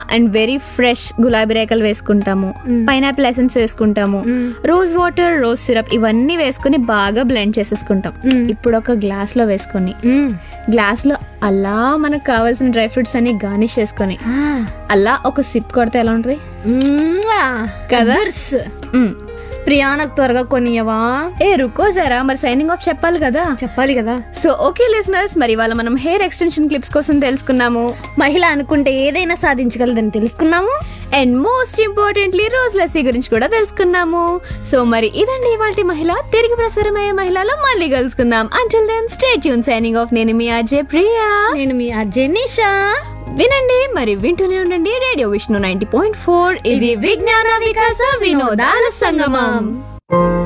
And very fresh గులాబీ రేకలు వేసుకుంటాము పైనాపిల్ ఎసెన్స్ వేసుకుంటాము రోజ్ వాటర్ రోజ్ సిరప్ ఇవన్నీ వేసుకుని బాగా బ్లెండ్ చేసేసుకుంటాం ఇప్పుడు ఒక గ్లాస్ లో వేసుకొని గ్లాస్ లో అలా మనకు కావాల్సిన డ్రై ఫ్రూట్స్ అన్ని గార్నిష్ చేసుకొని అలా ఒక సిప్ కొడితే ఎలా ఉంటుంది కదా? మ్మ్. ప్రియా నాకు త్వరగా కొనియవా ఏ రుకో జరా మరి సైనింగ్ ఆఫ్ చెప్పాలి కదా చెప్పాలి కదా సో ఓకే లిసనర్స్ మరి ఇవాళ మనం హెయిర్ ఎక్స్టెన్షన్ క్లిప్స్ కోసం తెలుసుకున్నాము మహిళ అనుకుంటే ఏదైనా సాధించగలదని తెలుసుకున్నాము and most importantly rose lassi గురించి కూడా తెలుసుకున్నాము సో మరి ఇదండి ఇవాళ మహిళ తిరిగి ప్రసారమయ్యే మహిళలో మళ్ళీ కలుసుకుందాం until then stay tune signing off నేను మీ అజయ్ ప్రియా నేను మీ అర్జయ్ నిషా వినండి మరి వింటూనే ఉండండి radio Vishnu ninety point four ఇది విజ్ఞాన వికాస వినోదాల సంగమం